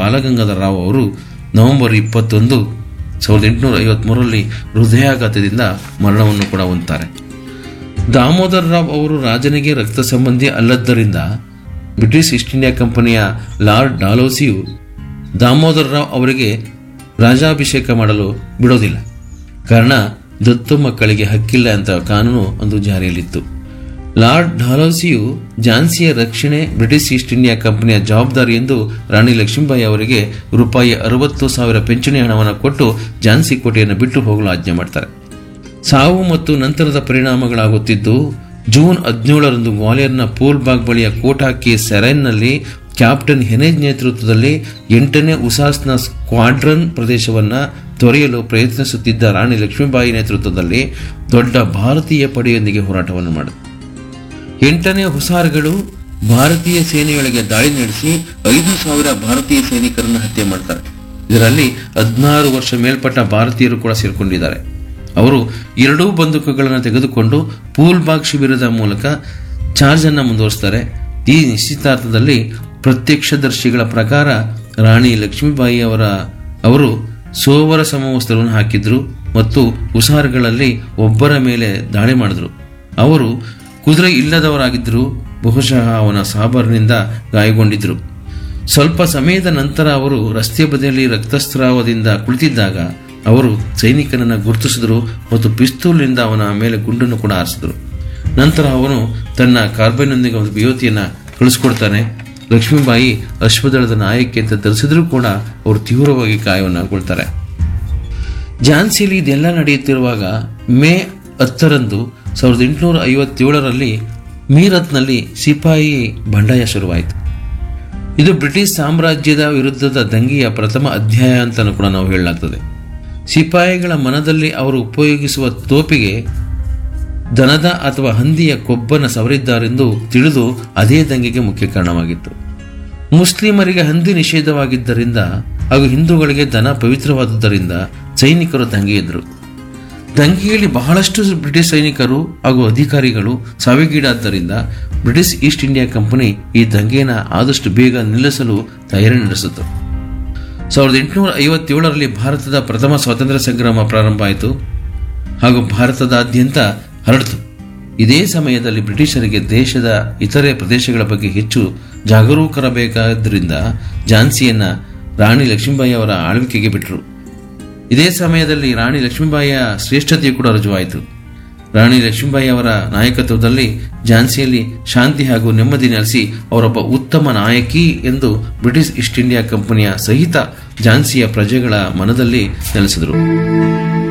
ಬಾಲಗಂಗಾಧರ ರಾವ್ ಅವರು ನವೆಂಬರ್ ಇಪ್ಪತ್ತೊಂದು ಸಾವಿರದ ಎಂಟುನೂರ ಐವತ್ಮೂರರಲ್ಲಿ ಹೃದಯಾಘಾತದಿಂದ ಮರಣವನ್ನು ಕೂಡ ಹೊಂದ್ತಾರೆ ದಾಮೋದರ್ ರಾವ್ ಅವರು ರಾಜನಿಗೆ ರಕ್ತ ಸಂಬಂಧಿ ಅಲ್ಲದ್ದರಿಂದ ಬ್ರಿಟಿಷ್ ಈಸ್ಟ್ ಇಂಡಿಯಾ ಕಂಪನಿಯ ಲಾರ್ಡ್ ಡಾಲೋಸಿಯು ದಾಮೋದರ್ ರಾವ್ ಅವರಿಗೆ ರಾಜಾಭಿಷೇಕ ಮಾಡಲು ಬಿಡೋದಿಲ್ಲ ಕಾರಣ ದತ್ತು ಮಕ್ಕಳಿಗೆ ಹಕ್ಕಿಲ್ಲ ಅಂತ ಕಾನೂನು ಒಂದು ಜಾರಿಯಲ್ಲಿತ್ತು ಲಾರ್ಡ್ ಡಾಲೋಸಿಯು ಝಾನ್ಸಿಯ ರಕ್ಷಣೆ ಬ್ರಿಟಿಷ್ ಈಸ್ಟ್ ಇಂಡಿಯಾ ಕಂಪನಿಯ ಜವಾಬ್ದಾರಿ ಎಂದು ರಾಣಿ ಲಕ್ಷ್ಮೀಬಾಯಿ ಅವರಿಗೆ ರೂಪಾಯಿ ಅರವತ್ತು ಸಾವಿರ ಪಿಂಚಣಿ ಹಣವನ್ನು ಕೊಟ್ಟು ಝಾನ್ಸಿ ಕೋಟೆಯನ್ನು ಬಿಟ್ಟು ಹೋಗಲು ಆಜ್ಞೆ ಮಾಡ್ತಾರೆ ಸಾವು ಮತ್ತು ನಂತರದ ಪರಿಣಾಮಗಳಾಗುತ್ತಿದ್ದು ಜೂನ್ ಹದಿನೇಳರಂದು ಗ್ವಾಲಿಯರ್ನ ಪೂಲ್ಬಾಗ್ ಬಳಿಯ ಕೋಟಾಕಿ ಸೆರೈನ್ನಲ್ಲಿ ಕ್ಯಾಪ್ಟನ್ ಹೆನೇಜ್ ನೇತೃತ್ವದಲ್ಲಿ ಎಂಟನೇ ಉಸಾಸ್ನ ಸ್ಕ್ವಾಡ್ರನ್ ಪ್ರದೇಶವನ್ನು ತೊರೆಯಲು ಪ್ರಯತ್ನಿಸುತ್ತಿದ್ದ ರಾಣಿ ಲಕ್ಷ್ಮೀಬಾಯಿ ನೇತೃತ್ವದಲ್ಲಿ ದೊಡ್ಡ ಭಾರತೀಯ ಪಡೆಯೊಂದಿಗೆ ಹೋರಾಟವನ್ನು ಮಾಡಿತು ಎಂಟನೇ ಹುಸಾರ್ಗಳು ಭಾರತೀಯ ಸೇನೆಯೊಳಗೆ ದಾಳಿ ನಡೆಸಿ ಐದು ಸಾವಿರ ಭಾರತೀಯ ಸೈನಿಕರನ್ನು ಹತ್ಯೆ ಮಾಡ್ತಾರೆ ಇದರಲ್ಲಿ ಹದಿನಾರು ವರ್ಷ ಮೇಲ್ಪಟ್ಟ ಭಾರತೀಯರು ಕೂಡ ಸೇರ್ಕೊಂಡಿದ್ದಾರೆ ಅವರು ಎರಡೂ ಬಂದೂಕುಗಳನ್ನು ತೆಗೆದುಕೊಂಡು ಪೂಲ್ಬಾಗ್ ಶಿಬಿರದ ಮೂಲಕ ಚಾರ್ಜ್ ಅನ್ನು ಮುಂದುವರಿಸ್ತಾರೆ ಈ ನಿಶ್ಚಿತಾರ್ಥದಲ್ಲಿ ಪ್ರತ್ಯಕ್ಷದರ್ಶಿಗಳ ಪ್ರಕಾರ ರಾಣಿ ಲಕ್ಷ್ಮೀಬಾಯಿ ಅವರ ಅವರು ಸೋವರ ಸಮವಸ್ತ್ರವನ್ನು ಹಾಕಿದ್ರು ಮತ್ತು ಹುಸಾರ್ಗಳಲ್ಲಿ ಒಬ್ಬರ ಮೇಲೆ ದಾಳಿ ಮಾಡಿದ್ರು ಅವರು ಕುದುರೆ ಇಲ್ಲದವರಾಗಿದ್ದರು ಬಹುಶಃ ಅವನ ಸಾಬರ್ನಿಂದ ಗಾಯಗೊಂಡಿದ್ರು ಸ್ವಲ್ಪ ಸಮಯದ ನಂತರ ಅವರು ರಸ್ತೆ ಬದಿಯಲ್ಲಿ ರಕ್ತಸ್ರಾವದಿಂದ ಕುಳಿತಿದ್ದಾಗ ಅವರು ಸೈನಿಕನನ್ನು ಗುರುತಿಸಿದ್ರು ಮತ್ತು ಪಿಸ್ತೂಲ್ನಿಂದ ಅವನ ಮೇಲೆ ಗುಂಡನ್ನು ಕೂಡ ಹಾರಿಸಿದ್ರು ನಂತರ ಅವನು ತನ್ನ ಕಾರ್ಬೈನ್ನೊಂದಿಗೆ ಒಂದು ಯುವತಿಯನ್ನು ಕಳಿಸ್ಕೊಡ್ತಾನೆ ಲಕ್ಷ್ಮೀಬಾಯಿ ಅಶ್ವದಳದ ನಾಯಕಿ ಅಂತ ಧರಿಸಿದ್ರೂ ಕೂಡ ಅವರು ತೀವ್ರವಾಗಿ ಗಾಯವನ್ನಾಗೊಳ್ತಾರೆ ಝಾನ್ಸಿಯಲ್ಲಿ ಇದೆಲ್ಲ ನಡೆಯುತ್ತಿರುವಾಗ ಮೇ ಹತ್ತರಂದು ಸಾವಿರದ ಎಂಟುನೂರ ಐವತ್ತೇಳರಲ್ಲಿ ಮೀರತ್ನಲ್ಲಿ ಸಿಪಾಯಿ ಬಂಡಾಯ ಶುರುವಾಯಿತು ಇದು ಬ್ರಿಟಿಷ್ ಸಾಮ್ರಾಜ್ಯದ ವಿರುದ್ಧದ ದಂಗೆಯ ಪ್ರಥಮ ಅಧ್ಯಾಯ ಅಂತಲೂ ಕೂಡ ನಾವು ಹೇಳಲಾಗ್ತದೆ ಸಿಪಾಯಿಗಳ ಮನದಲ್ಲಿ ಅವರು ಉಪಯೋಗಿಸುವ ತೋಪಿಗೆ ದನದ ಅಥವಾ ಹಂದಿಯ ಕೊಬ್ಬನ ಸವರಿದ್ದಾರೆಂದು ತಿಳಿದು ಅದೇ ದಂಗೆಗೆ ಮುಖ್ಯ ಕಾರಣವಾಗಿತ್ತು ಮುಸ್ಲಿಮರಿಗೆ ಹಂದಿ ನಿಷೇಧವಾಗಿದ್ದರಿಂದ ಹಾಗೂ ಹಿಂದೂಗಳಿಗೆ ದನ ಪವಿತ್ರವಾದುದರಿಂದ ಸೈನಿಕರು ದಂಗೆಯಿದ್ರು ದಂಗೆಯಲ್ಲಿ ಬಹಳಷ್ಟು ಬ್ರಿಟಿಷ್ ಸೈನಿಕರು ಹಾಗೂ ಅಧಿಕಾರಿಗಳು ಸಾವಿಗೀಡಾದ್ದರಿಂದ ಬ್ರಿಟಿಷ್ ಈಸ್ಟ್ ಇಂಡಿಯಾ ಕಂಪನಿ ಈ ದಂಗೆಯನ್ನು ಆದಷ್ಟು ಬೇಗ ನಿಲ್ಲಿಸಲು ತಯಾರಿ ನಡೆಸಿತು ಸಾವಿರದ ಎಂಟುನೂರ ಐವತ್ತೇಳರಲ್ಲಿ ಭಾರತದ ಪ್ರಥಮ ಸ್ವಾತಂತ್ರ್ಯ ಸಂಗ್ರಾಮ ಪ್ರಾರಂಭ ಆಯಿತು ಹಾಗೂ ಭಾರತದಾದ್ಯಂತ ಹರಡಿತು ಇದೇ ಸಮಯದಲ್ಲಿ ಬ್ರಿಟಿಷರಿಗೆ ದೇಶದ ಇತರೆ ಪ್ರದೇಶಗಳ ಬಗ್ಗೆ ಹೆಚ್ಚು ಜಾಗರೂಕರಬೇಕಾದ್ದರಿಂದ ಝಾನ್ಸಿಯನ್ನ ರಾಣಿ ಲಕ್ಷ್ಮೀಬಾಯಿ ಅವರ ಆಳ್ವಿಕೆಗೆ ಬಿಟ್ಟರು ಇದೇ ಸಮಯದಲ್ಲಿ ರಾಣಿ ಲಕ್ಷ್ಮೀಬಾಯಿಯ ಶ್ರೇಷ್ಠತೆಯು ಕೂಡ ರುಜುವಾಯಿತು ರಾಣಿ ಲಕ್ಷ್ಮೀಬಾಯಿ ಅವರ ನಾಯಕತ್ವದಲ್ಲಿ ಝಾನ್ಸಿಯಲ್ಲಿ ಶಾಂತಿ ಹಾಗೂ ನೆಮ್ಮದಿ ನೆಲೆಸಿ ಅವರೊಬ್ಬ ಉತ್ತಮ ನಾಯಕಿ ಎಂದು ಬ್ರಿಟಿಷ್ ಈಸ್ಟ್ ಇಂಡಿಯಾ ಕಂಪನಿಯ ಸಹಿತ ಝಾನ್ಸಿಯ ಪ್ರಜೆಗಳ ಮನದಲ್ಲಿ ನೆಲೆಸಿದರು